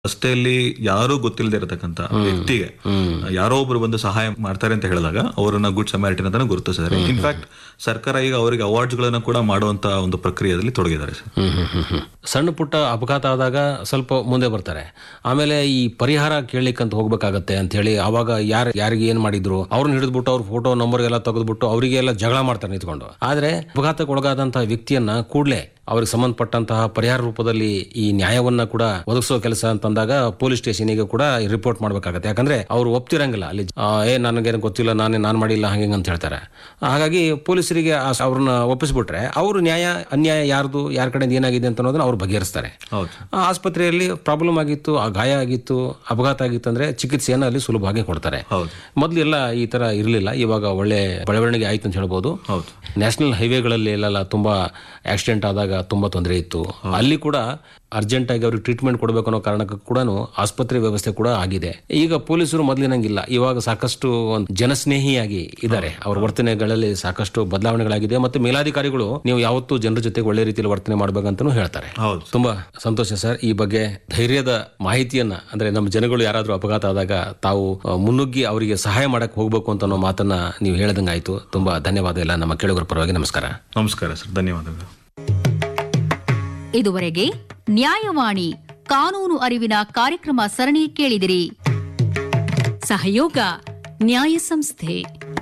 ರಸ್ತೆಯಲ್ಲಿ ಯಾರೂ ಗೊತ್ತಿಲ್ಲದೆ ಇರತಕ್ಕಂತ ವ್ಯಕ್ತಿಗೆ ಯಾರೋ ಒಬ್ರು ಬಂದು ಸಹಾಯ ಮಾಡ್ತಾರೆ ಅಂತ ಹೇಳಿದಾಗ ಅವರನ್ನ ಗುಡ್ ಸಮ್ಯಾರಿಟನ್ ಅಂತಾನೆ ಗುರುತಿಸಿದ್ದಾರೆ ಇನ್ಫ್ಯಾಕ್ಟ್ ಸರ್ಕಾರ ಈಗ ಅವರಿಗೆ ಅವಾರ್ಡ್ಸ್ ಗಳನ್ನ ಕೂಡ ಮಾಡುವಂತ ಒಂದು ಪ್ರಕ್ರಿಯೆಯಲ್ಲಿ ತೊಡಗಿದ್ದಾರೆ ಸರ್ ಹ್ಮ್ ಹ್ಮ್ ಹ್ಮ್ ಹ್ಮ್. ಸಣ್ಣ ಪುಟ್ಟ ಅಪಘಾತ ಆದಾಗ ಸ್ವಲ್ಪ ಮುಂದೆ ಬರ್ತಾರೆ ಆಮೇಲೆ ಈ ಪರಿಹಾರ ಕೇಳಲಿಕ್ಕಂತ ಹೋಗ್ಬೇಕಾಗತ್ತೆ ಅಂತ ಹೇಳಿ ಅವಾಗ ಯಾರು ಯಾರಿಗೆ ಏನ್ ಮಾಡಿದ್ರು ಅವ್ರನ್ನ ಹಿಡಿದ್ಬಿಟ್ಟು ಅವ್ರ ಫೋಟೋ ನಂಬರ್ ಎಲ್ಲ ತೆಗೆದ್ಬಿಟ್ಟು ಅವರಿಗೆ ಎಲ್ಲ ಜಗಳ ಮಾಡ್ತಾರೆ ನಿಂತ್ಕೊಂಡು ಆದ್ರೆ ಅಪಘಾತಕ್ಕೆ ಒಳಗಾದಂತಹ ವ್ಯಕ್ತಿಯನ್ನ ಕೂಡಲೇ ಅವ್ರಿಗೆ ಸಂಬಂಧಪಟ್ಟಂತಹ ಪರಿಹಾರ ರೂಪದಲ್ಲಿ ಈ ನ್ಯಾಯವನ್ನ ಕೂಡ ಒದಗಿಸೋ ಕೆಲಸ ಅಂತಂದಾಗ ಪೊಲೀಸ್ ಸ್ಟೇಷನ್ಗೆ ಕೂಡ ರಿಪೋರ್ಟ್ ಮಾಡ್ಬೇಕಾಗತ್ತೆ ಯಾಕಂದ್ರೆ ಅವ್ರು ಒಪ್ತಿರಂಗಿಲ್ಲ ಅಲ್ಲಿ ಆ, ಏ ನನಗೇನು ಗೊತ್ತಿಲ್ಲ ನಾನೇ ನಾನು ಮಾಡಿಲ್ಲ ಹಂಗೆ ಹಿಂಗೆ ಅಂತ ಹೇಳ್ತಾರೆ ಹಾಗಾಗಿ ಪೊಲೀಸರಿಗೆ ಆ- ಅವ್ರನ್ನ ಒಪ್ಪಿಸ್ಬಿಟ್ರೆ ಅವರು ನ್ಯಾಯ ಅನ್ಯಾಯ ಯಾರ್ದು ಯಾರ ಕಡೆಯಿಂದ ಏನಾಗಿದೆ ಅಂತ ಅನ್ನೋದನ್ನ ಅವ್ರು ಬಗೆಹರಿಸ್ತಾರೆ ಹೌದು ಆ ಆಸ್ಪತ್ರೆಯಲ್ಲಿ ಪ್ರಾಬ್ಲಮ್ ಆಗಿತ್ತು ಆ ಗಾಯ ಆಗಿತ್ತು ಅಪಘಾತ ಆಗಿತ್ತು ಅಂದ್ರೆ ಚಿಕಿತ್ಸೆಯನ್ನು ಅಲ್ಲಿ ಸುಲಭವಾಗಿ ಕೊಡ್ತಾರೆ ಹೌದು ಮೊದಲು ಎಲ್ಲ ಈ ತರ ಇರಲಿಲ್ಲ ಇವಾಗ ಒಳ್ಳೆ ಬೆಳವಣಿಗೆ ಆಯ್ತು ಅಂತ ಹೇಳ್ಬೋದು ಹೌದು ನ್ಯಾಷನಲ್ ಹೈವೇಗಳಲ್ಲಿ ಎಲ್ಲ ತುಂಬಾ ಆಕ್ಸಿಡೆಂಟ್ ಆದಾಗ ತುಂಬಾ ತೊಂದರೆ ಇತ್ತು ಅಲ್ಲಿ ಕೂಡ ಅರ್ಜೆಂಟ್ ಆಗಿ ಅವ್ರಿಗೆ ಟ್ರೀಟ್ಮೆಂಟ್ ಕೊಡಬೇಕು ಅನ್ನೋ ಕಾರಣಕ್ಕೂ ಕೂಡ ಆಸ್ಪತ್ರೆ ವ್ಯವಸ್ಥೆ ಕೂಡ ಆಗಿದೆ ಈಗ ಪೊಲೀಸರು ಮೊದಲಿನಂಗಿಲ್ಲ ಇವಾಗ ಸಾಕಷ್ಟು ಒಂದು ಜನಸ್ನೇಹಿಯಾಗಿ ಇದ್ದಾರೆ ಅವರ ವರ್ತನೆಗಳಲ್ಲಿ ಸಾಕಷ್ಟು ಬದಲಾವಣೆಗಳಾಗಿದೆ ಮತ್ತು ಮೇಲಾಧಿಕಾರಿಗಳು ನೀವು ಯಾವತ್ತೂ ಜನರ ಜೊತೆ ಒಳ್ಳೆ ರೀತಿಯಲ್ಲಿ ವರ್ತನೆ ಮಾಡ್ಬೇಕಂತನೂ ಹೇಳ್ತಾರೆ ಹೌದು ತುಂಬಾ ಸಂತೋಷ ಸರ್ ಈ ಬಗ್ಗೆ ಧೈರ್ಯದ ಮಾಹಿತಿಯನ್ನ ಅಂದ್ರೆ ನಮ್ಮ ಜನಗಳು ಯಾರಾದ್ರೂ ಅಪಘಾತ ಆದಾಗ ತಾವು ಆ, ಮುನ್ನುಗ್ಗಿ ಅವರಿಗೆ ಸಹಾಯ ಮಾಡಕ್ ಹೋಗ್ಬೇಕು ಅಂತ ಅನ್ನೋ ಮಾತನ್ನ ನೀವು ಹೇಳ್ದಂಗಾಯ್ತು ತುಂಬಾ ಧನ್ಯವಾದ ಎಲ್ಲ ನಮ್ಮ ಕೇಳುಗರ ಪರವಾಗಿ ನಮಸ್ಕಾರ ನಮಸ್ಕಾರ ಸರ್ ಧನ್ಯವಾದಗಳು ಇದುವರೆಗೆ ನ್ಯಾಯವಾಣಿ ಕಾನೂನು ಅರಿವಿನ ಕಾರ್ಯಕ್ರಮ ಸರಣಿ ಕೇಳಿದಿರಿ ಸಹಯೋಗ ನ್ಯಾಯ ಸಂಸ್ಥೆ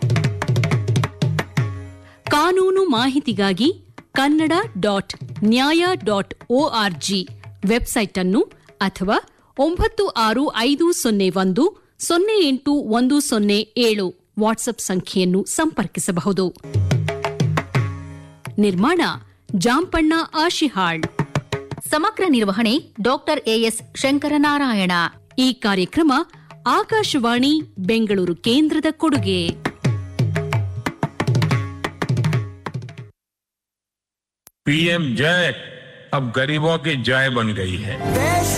ಕಾನೂನು ಮಾಹಿತಿಗಾಗಿ Kannada dot Nyaya dot O R G website ಅನ್ನು ಅಥವಾ ಒಂಬತ್ತು ಆರು ಐದು ಸೊನ್ನೆ ಒಂದು ಸೊನ್ನೆ ಎಂಟು ಒಂದು ಸೊನ್ನೆ ಏಳು ವಾಟ್ಸ್ಆಪ್ ಸಂಖ್ಯೆಯನ್ನು ಸಂಪರ್ಕಿಸಬಹುದು ನಿರ್ಮಾಣ ಜಾಂಪಣ್ಣ ಆಶಿಹಾಳ್ ಸಮಗ್ರ ನಿರ್ವಹಣೆ ಡಾಕ್ಟರ್ ಎಎಸ್ ಶಂಕರನಾರಾಯಣ ಈ ಕಾರ್ಯಕ್ರಮ ಆಕಾಶವಾಣಿ ಬೆಂಗಳೂರು ಕೇಂದ್ರದ ಕೊಡುಗೆ पीएम जय अब गरीबों की जय बन गई है देश